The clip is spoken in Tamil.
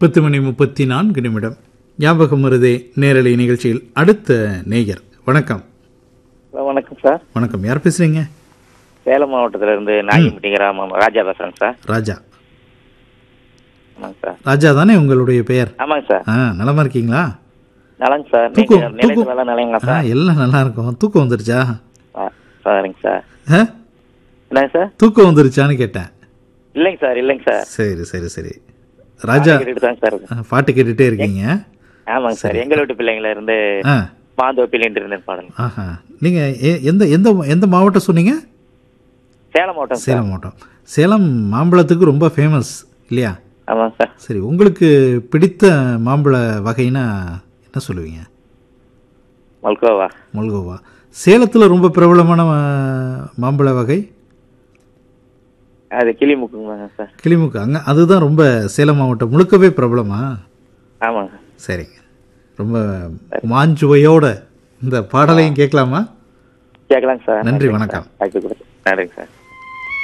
பத்து மணி முப்பத்தி நான்கு நிமிடம் ஞாபகம் வருதே நேரலை நிகழ்ச்சியில் அடுத்த நேயர் வணக்கம் ஹலோ வணக்கம் சார் வணக்கம் யார் பேசுறீங்க சேலம் மாவட்டத்துல இருந்து நாகிம்பட்டி கிராமம் ராஜா பேசுறேங்க சார் ராஜா ஆமாங்க சார் ராஜா தானே உங்களுடைய பெயர் ஆமாங்க சார் ஆ நலமா இருக்கீங்களா நலங்க சார் தூக்கம், நீங்க நிலைத்து தூக்கம். வேலை நிலைங்களா ஆ சார் எல்லாம் நல்லா இருக்கும் தூக்கம் வந்துருச்சா ஆ, சரிங்க சார் ஆ? என்னங்க சார் தூக்கம் வந்துருச்சான்னு கேட்டேன் இல்லைங்க சார் இல்லைங்க சார் சரி சரி சரி ராஜா கேட்டுட்டு தாங்க சார் இருக்கேன். ஆ, பாட்டு கேட்டுட்டே இருக்கீங்க ஆமாங்க சார் எங்கள் வீட்டு பிள்ளைங்கள இருந்து ஆ மாந்தோப்பில் இருந்தேன் பாடல் ஆஹா நீங்கள் எந்த எந்த எந்த மாவட்டம் சொன்னீங்க சேலம் மாவட்டம் சார் சேலம் மாவட்டம் சேலம் மாம்பழத்துக்கு ரொம்ப ஃபேமஸ் இல்லையா ஆமாங்க சார் சரி உங்களுக்கு பிடித்த மாம்பழ வகைனா என்ன சொல்லுவீங்க மல்கோவா மல்கோவா சேலத்தில் ரொம்ப பிரபலமான மா- மாம்பழ வகை அது கிளி முக்குங்க சார் கிளிமுக்கு அங்கே அதுதான் ரொம்ப சேலம் மாவட்டம் முழுக்கவே பிரபலமா ஆமாங்க சரிங்க ரொம்ப மாஞ்சுவையோட இந்த பாடலையும் கேட்கலாமா கேட்கலாங்க சார் நன்றி, நன்றிங்க வணக்கம். சார். வாய்ப்பு கொடுத்து நன்றிங்க சார்